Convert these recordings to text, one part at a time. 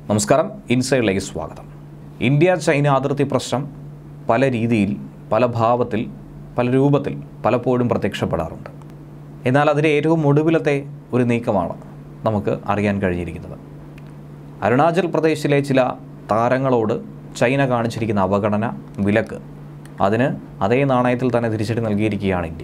നമസ്കാരം ഇൻസൈഡിലേക്ക് സ്വാഗതം India China അതിർത്തി പ്രശ്നം പല രീതിയിൽ പല ഭാവത്തിൽ പല രൂപത്തിൽ പലപ്പോഴും പ്രത്യക്ഷപ്പെടാറുണ്ട് എന്നാൽ അതിൻ്റെ ഏറ്റവും ഒടുവിലത്തെ ഒരു നീക്കമാണ് നമുക്ക് അറിയാൻ കഴിഞ്ഞിരിക്കുന്നത് അരുണാചൽ പ്രദേശിലെ ചില താരങ്ങളോട് ചൈന കാണിച്ചിരിക്കുന്ന അവഗണന വിലക്ക് അതിന് അതേ നാണയത്തിൽ തന്നെ തിരിച്ചടി നൽകിയിരിക്കുകയാണ് ഇന്ത്യ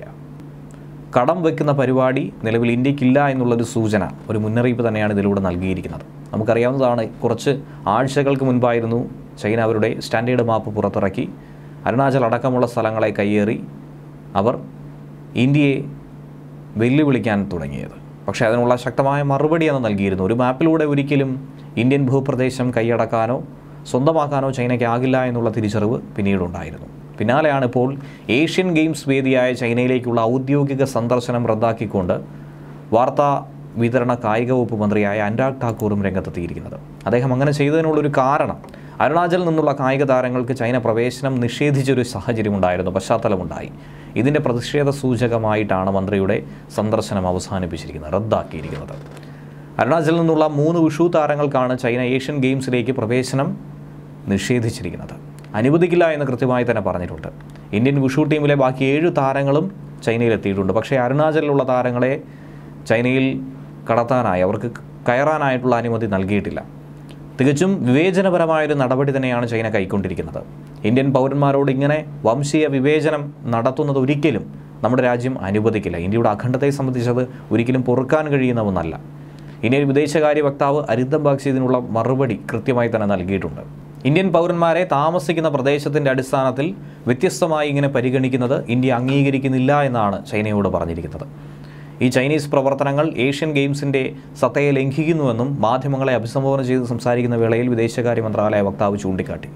കടം വയ്ക്കുന്ന പരിപാടി നിലവിൽ ഇന്ത്യക്കില്ല എന്നുള്ളൊരു സൂചന ഒരു മുന്നറിയിപ്പ് തന്നെയാണ് ഇതിലൂടെ നൽകിയിരിക്കുന്നത് നമുക്കറിയാവുന്നതാണ് കുറച്ച് ആഴ്ചകൾക്ക് മുൻപായിരുന്നു ചൈന അവരുടെ സ്റ്റാൻഡേർഡ് മാപ്പ് പുറത്തിറക്കി അരുണാചൽ അടക്കമുള്ള സ്ഥലങ്ങളെ കയ്യേറി അവർ ഇന്ത്യയെ വെല്ലുവിളിക്കാൻ തുടങ്ങിയത് പക്ഷേ അതിനുള്ള ശക്തമായ മറുപടിയാണ് നൽകിയിരുന്നു ഒരു മാപ്പിലൂടെ ഒരിക്കലും ഇന്ത്യൻ ഭൂപ്രദേശം കൈയടക്കാനോ സ്വന്തമാക്കാനോ ചൈനയ്ക്കാകില്ല എന്നുള്ള തിരിച്ചറിവ് പിന്നീടുണ്ടായിരുന്നു പിന്നാലെയാണ് ഇപ്പോൾ ഏഷ്യൻ ഗെയിംസ് വേദിയായ ചൈനയിലേക്കുള്ള ഔദ്യോഗിക സന്ദർശനം റദ്ദാക്കിക്കൊണ്ട് വാർത്താ വിതരണ കായിക വകുപ്പ് മന്ത്രിയായ അനുരാഗ് ഠാക്കൂറും രംഗത്തെത്തിയിരിക്കുന്നത് അദ്ദേഹം അങ്ങനെ ചെയ്തതിനുള്ളൊരു കാരണം അരുണാചലിൽ നിന്നുള്ള കായിക താരങ്ങൾക്ക് ചൈന പ്രവേശനം നിഷേധിച്ചൊരു സാഹചര്യമുണ്ടായിരുന്നു പശ്ചാത്തലമുണ്ടായി ഇതിൻ്റെ പ്രതിഷേധ സൂചകമായിട്ടാണ് മന്ത്രിയുടെ സന്ദർശനം അവസാനിപ്പിച്ചിരിക്കുന്നത് റദ്ദാക്കിയിരിക്കുന്നത് അരുണാചലിൽ നിന്നുള്ള മൂന്ന് വിഷു താരങ്ങൾക്കാണ് ചൈന ഏഷ്യൻ ഗെയിംസിലേക്ക് പ്രവേശനം നിഷേധിച്ചിരിക്കുന്നത് അനുവദിക്കില്ല എന്ന് കൃത്യമായി തന്നെ പറഞ്ഞിട്ടുണ്ട് ഇന്ത്യൻ വിഷു ടീമിലെ ബാക്കി ഏഴ് താരങ്ങളും ചൈനയിൽ എത്തിയിട്ടുണ്ട് പക്ഷേ അരുണാചലിലുള്ള താരങ്ങളെ ചൈനയിൽ കടത്താനായി അവർക്ക് കയറാനായിട്ടുള്ള അനുമതി നൽകിയിട്ടില്ല തികച്ചും വിവേചനപരമായൊരു നടപടി തന്നെയാണ് ചൈന കൈക്കൊണ്ടിരിക്കുന്നത് ഇന്ത്യൻ പൗരന്മാരോട് ഇങ്ങനെ വംശീയ വിവേചനം നടത്തുന്നത് ഒരിക്കലും നമ്മുടെ രാജ്യം അനുവദിക്കില്ല ഇന്ത്യയുടെ അഖണ്ഡതയെ സംബന്ധിച്ചത് ഒരിക്കലും പൊറുക്കാൻ കഴിയുന്ന ഒന്നല്ല ഇന്ത്യൻ വിദേശകാര്യ വക്താവ് അരിന്ദം ബാഗ്ചി ഇതിനുള്ള മറുപടി കൃത്യമായി തന്നെ നൽകിയിട്ടുണ്ട് ഇന്ത്യൻ പൗരന്മാരെ താമസിക്കുന്ന പ്രദേശത്തിൻ്റെ അടിസ്ഥാനത്തിൽ വ്യത്യസ്തമായി ഇങ്ങനെ പരിഗണിക്കുന്നത് ഇന്ത്യ അംഗീകരിക്കുന്നില്ല എന്നാണ് ചൈനയോട് പറഞ്ഞിരിക്കുന്നത് ഈ ചൈനീസ് പ്രവർത്തനങ്ങൾ ഏഷ്യൻ ഗെയിംസിൻ്റെ സത്തയെ ലംഘിക്കുന്നുവെന്നും മാധ്യമങ്ങളെ അഭിസംബോധന ചെയ്ത് സംസാരിക്കുന്ന വേളയിൽ വിദേശകാര്യ മന്ത്രാലയ വക്താവ് ചൂണ്ടിക്കാട്ടി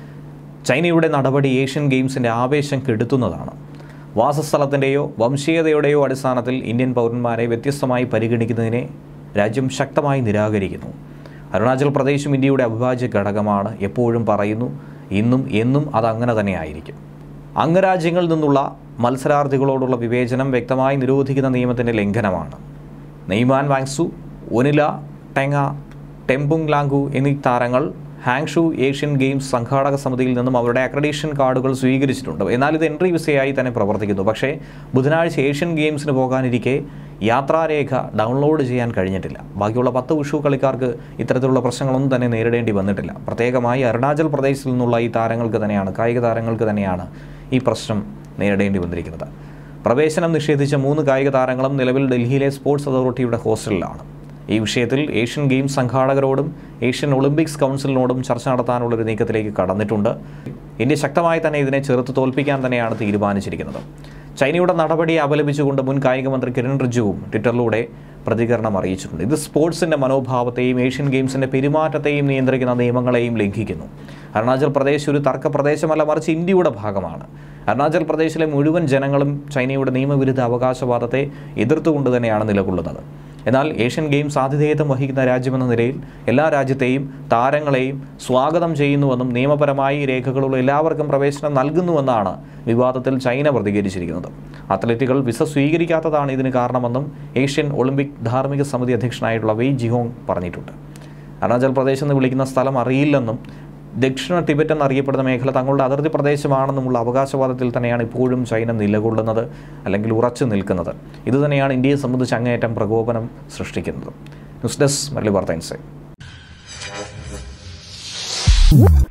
ചൈനയുടെ നടപടി ഏഷ്യൻ ഗെയിംസിൻ്റെ ആവേശം കെടുത്തുന്നതാണ് വാസസ്ഥലത്തിൻ്റെയോ വംശീയതയുടെയോ അടിസ്ഥാനത്തിൽ ഇന്ത്യൻ പൗരന്മാരെ വ്യത്യസ്തമായി പരിഗണിക്കുന്നതിനെ രാജ്യം ശക്തമായി നിരാകരിക്കുന്നു അരുണാചൽ പ്രദേശും ഇന്ത്യയുടെ അവിഭാജ്യ ഘടകമാണ് എപ്പോഴും പറയുന്നു ഇന്നും എന്നും അത് അങ്ങനെ തന്നെ ആയിരിക്കും അംഗരാജ്യങ്ങളിൽ നിന്നുള്ള മത്സരാർത്ഥികളോടുള്ള വിവേചനം വ്യക്തമായി നിരോധിക്കുന്ന നിയമത്തിൻ്റെ ലംഘനമാണ് നെയ്മാൻ വാങ്സു ഒനില ടെങ്ങ ടെമ്പുങ് ലാങ്കു എന്നീ താരങ്ങൾ ഹാങ്ഷു ഏഷ്യൻ ഗെയിംസ് സംഘാടക സമിതിയിൽ നിന്നും അവരുടെ അക്രഡീഷൻ കാർഡുകൾ സ്വീകരിച്ചിട്ടുണ്ട് എന്നാൽ ഇത് എൻട്രി വിസയായി തന്നെ പ്രവർത്തിക്കുന്നു പക്ഷേ ബുധനാഴ്ച ഏഷ്യൻ ഗെയിംസിന് പോകാനിരിക്കെ യാത്രാരേഖ ഡൗൺലോഡ് ചെയ്യാൻ കഴിഞ്ഞിട്ടില്ല ബാക്കിയുള്ള പത്ത് വിഷു കളിക്കാർക്ക് ഇത്തരത്തിലുള്ള പ്രശ്നങ്ങളൊന്നും തന്നെ നേരിടേണ്ടി വന്നിട്ടില്ല പ്രത്യേകമായി അരുണാചൽ പ്രദേശിൽ നിന്നുള്ള ഈ താരങ്ങൾക്ക് തന്നെയാണ് കായിക താരങ്ങൾക്ക് തന്നെയാണ് ഈ പ്രശ്നം നേരിടേണ്ടി വന്നിരിക്കുന്നത് പ്രവേശനം നിഷേധിച്ച മൂന്ന് കായിക താരങ്ങളും നിലവിൽ ഡൽഹിയിലെ സ്പോർട്സ് അതോറിറ്റിയുടെ ഹോസ്റ്റലിലാണ് ഈ വിഷയത്തിൽ ഏഷ്യൻ ഗെയിംസ് സംഘാടകരോടും ഏഷ്യൻ ഒളിമ്പിക്സ് കൗൺസിലിനോടും ചർച്ച നടത്താനുള്ളൊരു നീക്കത്തിലേക്ക് കടന്നിട്ടുണ്ട് ഇന്ത്യ ശക്തമായി തന്നെ ഇതിനെ ചെറുത്ത് തോൽപ്പിക്കാൻ തന്നെയാണ് തീരുമാനിച്ചിരിക്കുന്നത് ചൈനയുടെ നടപടിയെ അപലപിച്ചുകൊണ്ട് മുൻ കായിക മന്ത്രി കിരൺ റിജുവും ട്വിറ്ററിലൂടെ പ്രതികരണം അറിയിച്ചിട്ടുണ്ട് ഇത് സ്പോർട്സിൻ്റെ മനോഭാവത്തെയും ഏഷ്യൻ ഗെയിംസിൻ്റെ പെരുമാറ്റത്തെയും നിയന്ത്രിക്കുന്ന നിയമങ്ങളെയും ലംഘിക്കുന്നു അരുണാചൽ പ്രദേശ് ഒരു തർക്ക പ്രദേശമല്ല മറിച്ച് ഇന്ത്യയുടെ ഭാഗമാണ് അരുണാചൽ പ്രദേശിലെ മുഴുവൻ ജനങ്ങളും ചൈനയുടെ നിയമവിരുദ്ധ അവകാശവാദത്തെ എതിർത്തുകൊണ്ട് തന്നെയാണ് നിലകൊള്ളുന്നത് എന്നാൽ ഏഷ്യൻ ഗെയിംസ് ആതിഥേയത്വം വഹിക്കുന്ന രാജ്യമെന്ന നിലയിൽ എല്ലാ രാജ്യത്തെയും താരങ്ങളെയും സ്വാഗതം ചെയ്യുന്നുവെന്നും നിയമപരമായി രേഖകളുള്ള എല്ലാവർക്കും പ്രവേശനം നൽകുന്നുവെന്നാണ് വിവാദത്തിൽ ചൈന പ്രതികരിച്ചിരിക്കുന്നത് അത്ലറ്റുകൾ വിസ സ്വീകരിക്കാത്തതാണ് ഇതിന് കാരണമെന്നും ഏഷ്യൻ ഒളിമ്പിക് ധാർമ്മിക സമിതി അധ്യക്ഷനായിട്ടുള്ള വെയ് ജിഹോങ് പറഞ്ഞിട്ടുണ്ട് അരുണാചൽ പ്രദേശ് എന്ന് വിളിക്കുന്ന സ്ഥലം അറിയില്ലെന്നും ദക്ഷിണ ടിബറ്റ് എന്നറിയപ്പെടുന്ന മേഖല തങ്ങളുടെ അതിർത്തി പ്രദേശമാണെന്നുമുള്ള അവകാശവാദത്തിൽ തന്നെയാണ് ഇപ്പോഴും ചൈന നിലകൊള്ളുന്നത് അല്ലെങ്കിൽ ഉറച്ചു നിൽക്കുന്നത് ഇതുതന്നെയാണ് ഇന്ത്യയെ സംബന്ധിച്ച് അങ്ങേയറ്റം പ്രകോപനം സൃഷ്ടിക്കുന്നത് ന്യൂസ് ഡെസ്ക് മല്ലി വാർത്ത ഇൻസൈറ്റ്